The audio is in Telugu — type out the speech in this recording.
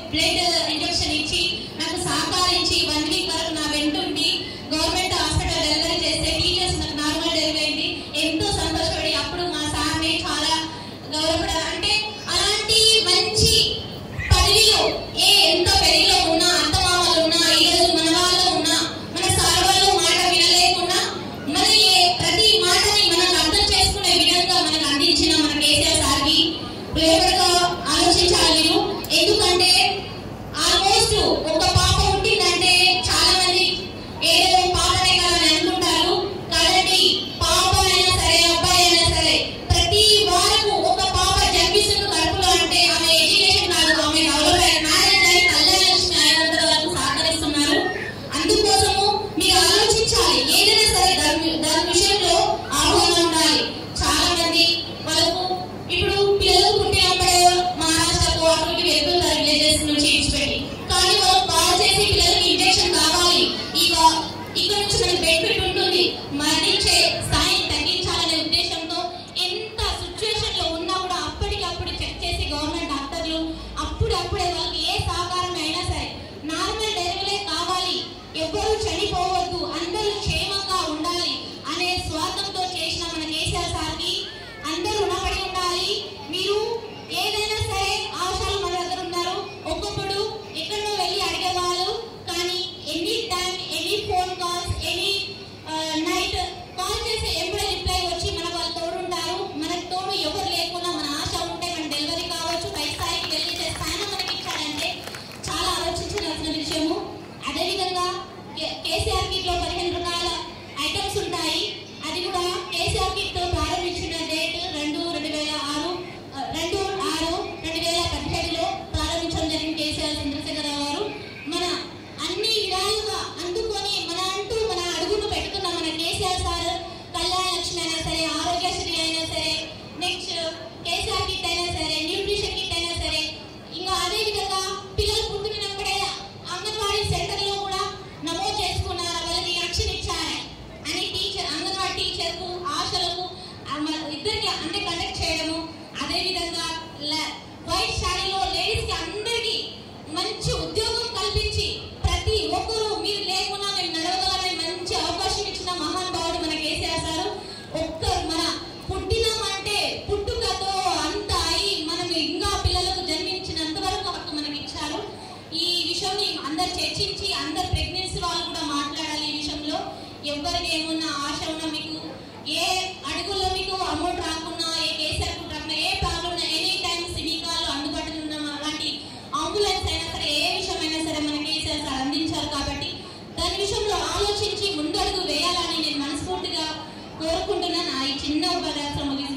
బ్లడ్ ఇంజెక్షన్ ఇచ్చి నాకు సహకరించి వన్ వీక్ వరకు నా వెంటుండి గవర్నమెంట్ హాస్పిటల్ డెలివరీ చేస్తే టీచర్స్ నాకు నార్మల్ డెలివరీ అయింది ఎంతో సంతోషపడి అప్పుడు మా సార్ని చాలా గౌరవపడ అంటే అలాంటి మంచి పదవిలో ఏ ఎంత పెరిగిలో ఉన్నా అత్తమామలు ఉన్నా ఈ రోజు మన వాళ్ళు ఉన్నా మన సార్ వాళ్ళు మాట వినలేకున్నా మన ఏ ప్రతి మాటని మనం అర్థం చేసుకునే విధంగా మనకు అందించిన మన కేసీఆర్ సార్కి ప్రేమగా ఆలోచించాలి మీరు ఎందుకంటే ఆల్మోస్ట్ ఒక పాప పుట్టిందంటే చాలా మంది ఏదో పాపనే కదా అని అనుకుంటారు కాబట్టి పాప అయినా సరే అబ్బాయి అయినా సరే ప్రతి వారకు ఒక పాప జన్మిస్తుంది కడుపులో అంటే ఆమె ఎడ్యుకేషన్ కాదు ఆమె డెవలప్ అయిన మ్యారేజ్ అయి కళ్యాణ లక్ష్మి అయినంత వరకు సహకరిస్తున్నారు అందుకోసము మీరు ఆలోచించాలి ఏదైనా సరే దాని దాని విషయంలో అవగాహన ఉండాలి చాలా మంది వాళ్ళకు ఇప్పుడు పిల్లలు పుట్టినప్పుడే మహారాష్ట్రకు అటు ఇటు వెళ్తుంటారు విలేజెస్ నుంచి ఇచ్చిపెట్టి కానీ వాళ్ళు కాల్ చేసి పిల్లలకి ఇంజెక్షన్ కావాలి ఇక ఇక్కడ నుంచి మనకి బెనిఫిట్ ఉంటుంది మరణించే స్థాయిని తగ్గించాలనే ఉద్దేశంతో ఎంత సిచ్యువేషన్ లో ఉన్నా కూడా అప్పటికప్పుడు చెక్ చేసి గవర్నమెంట్ డాక్టర్లు అప్పుడప్పుడే వాళ్ళకి ఏ సహకారం అయినా సరే నార్మల్ డెలివరీ కావాలి ఎవ్వరూ చనిపోవద్దు అందరూ క్షేమంగా ఉండాలి అనే స్వార్థంతో చేసిన మన కేసీఆర్ సార్కి అందరూ రుణపడి ఉండాలి మీరు ఏదైనా సరే ఆశాలు మన దగ్గర ఉన్నారు ఒక్కొక్కడు ఎక్కడో వెళ్ళి అడిగేవాళ్ళు కానీ any time any phone calls any night call చేసి ఎప్పుడే రిప్లై వచ్చి మన వాళ్ళు తోడుంటారు మనకు తోడు ఎవరు లేకుండా మన ఆశ ఉంటే మన డెలివరీ కావచ్చు పై స్థాయికి వెళ్ళి స్థాయిని మనకి ఇచ్చారంటే చాలా ఆలోచించాల్సిన విషయము అదేవిధంగా కే- కేసీఆర్ కిట్ లో పదిహేను రకాల ఐటమ్స్ ఉంటాయి అది కూడా కేసీఆర్ కిట్ తో ప్రారంభించిన డేట్ రెండు రెండు వేల ఆరు ఆ, రెండు ఆరు రెండు వేల పదిహేడులో ప్రారంభించడం జరిగింది కేసీఆర్ చంద్రశేఖరరావు గారు మన అన్ని విధాలుగా అందుకొని మన అంటూ మన అడుగును పెట్టుకున్న మన కేసీఆర్ సార్ కళ్యాణ లక్ష్మి అయినా సరే ఆరోగ్యశ్రీ అయినా సరే నెక్స్ట్ కేసీఆర్ కిట్ అయినా సరే న్యూట్రిషన్ కిట్ అయినా సరే ఇంకా అదే విధంగా పిల్లలు పుట్టినప్పుడే అంగన్వాడీ సెంటర్ లో కూడా నమోదు చేసుకున్నారు వాళ్ళకి యాక్షన్ ఇచ్చారు అని టీచర్ అంగన్వాడీ టీచర్ కు ఆశలకు ఆ మ- ఇద్దరికి అంటే కండక్ట్ చేయడము అదే విధంగా ల- వైట్ శారీలో లేడీస్ కి అందరికి మంచి ఉద్యోగం కల్పించి ప్రతి ఒక్కరూ మీరు లేకున్నా మేము నడవగలమని మంచి అవకాశం ఇచ్చిన మహానుభావుడు మన కేసీఆర్ సార్ ఒక్క మన పుట్టినామంటే పుట్టుకతో అంత అయి మనం ఇంకా పిల్లలకు జన్మించినంత వరకు హక్కు మనకి ఇచ్చారు ఈ విషయం అందరు చర్చించి అందరు ప్రెగ్నెన్సీ వాళ్ళు కూడా మాట్లాడాలి ఈ విషయంలో ఎవరికి ఏమున్నా ఆశ ఉన్నా మీకు ఏ అడుగుల్లో మీకు అమౌంట్ రాకున్నా ఏ కేసీఆర్ కూడా రాకున్నా ఏ ప్రాబ్లం ఉన్నా ఎనీ టైం సిమికాలు అందుబాటులో ఉన్న అలాంటి అంబులెన్స్ అయినా సరే ఏ విషయమైనా సరే మన కేసీఆర్ సార్ అందించారు కాబట్టి దాని విషయంలో ఆలోచించి ముందడుగు వేయాలని నేను మనస్ఫూర్తిగా కోరుకుంటున్నాను నా ఈ చిన్న ఉపన్యాసం ముగిస్తున్నాను